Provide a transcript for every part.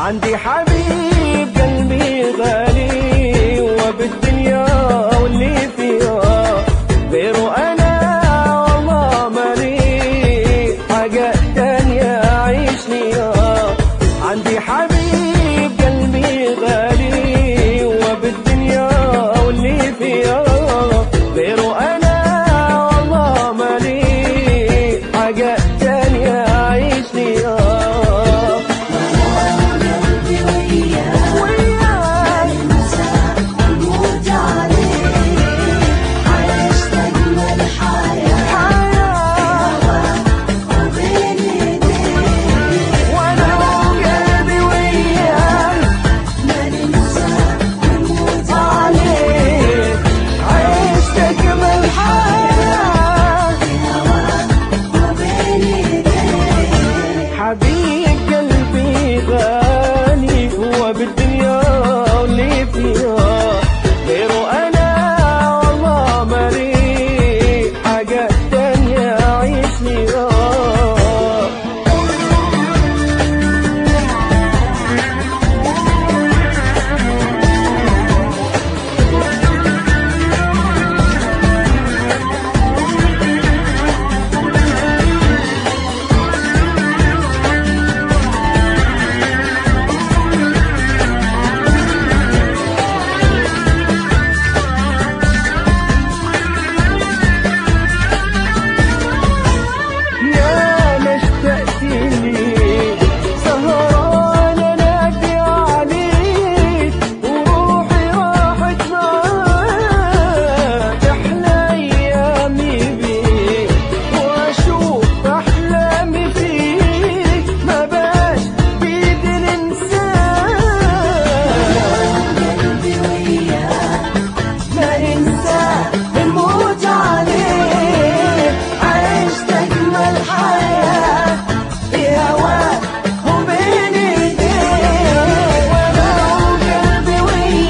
عندي حبيب قلبي غالي وبالدنيا واللي فيها غيره انا والله مالي حاجة تانية اعيش ليها عندي حبيب قلبي غالي وبالدنيا واللي فيها غيره انا والله مالي حاجة تانية اعيش ليها قلبي وياك وياك انسى اموت عليك عشت اجمل حياه حياة وبين ايديك وانا وقلبي وياك ما ننسى نموت عليك عشت اجمل حياة وبين ايديك حبيب قلبي غالي هو بالدنيا واللي فيها غيره انا والله مالي حاجة تانية اعيش ليها يا مشتقت لي سهران انادي عليك وروحي راحت معاك احلى ايامي بيك واشوف احلامي فيك ما باش بيدي ننساك قلبي وياك ما ننسى نموت عليك عشت اجمل حياه في هواك وبين ايديك وانا وقلبي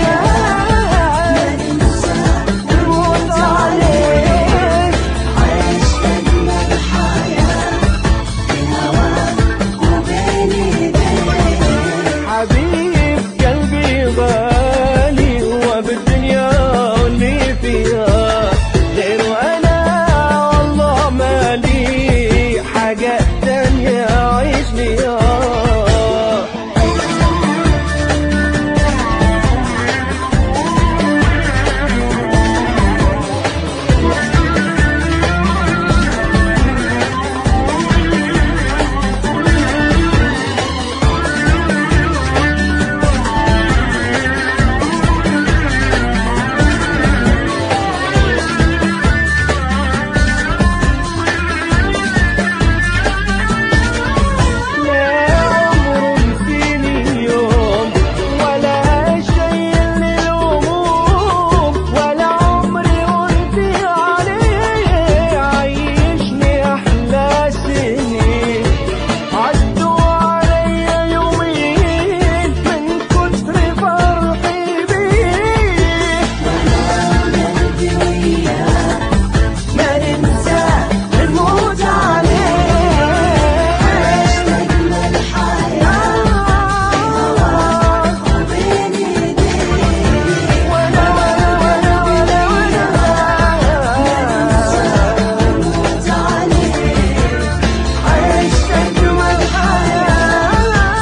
وياك ننسى نموت عليك عشت اجمل حياه في هواك وبين ايديك حبيب قلبي غالي هو بالدنيا واللي فيها غيره انا والله مالي حاجة تانية اعيش ليها لا عمره نسيني اليوم ولا شايلني الهموم ولا عمري قلبي عليه عيشني احلى سنين عدوا عليا يومين من كتر فرحي بيه قلبي وياك ما ننسى نموت عليه عشت اجمل حياه وبين ايديك وانا وانا وانا وانا وانا نموت عليك عشت اجمل حياه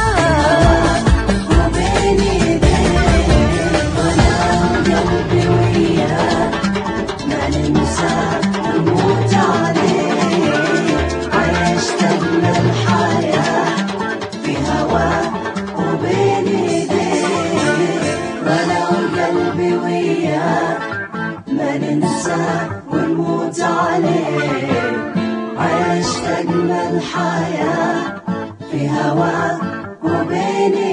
وبين ايديك وانا قلبي وياك ما ننسى نموت عليك عشت اجمل حياه في هواك وبين ايديك وانا قلبي وياك ما ننسى ونموت عليك عشت اجمل حياه في هواك وبين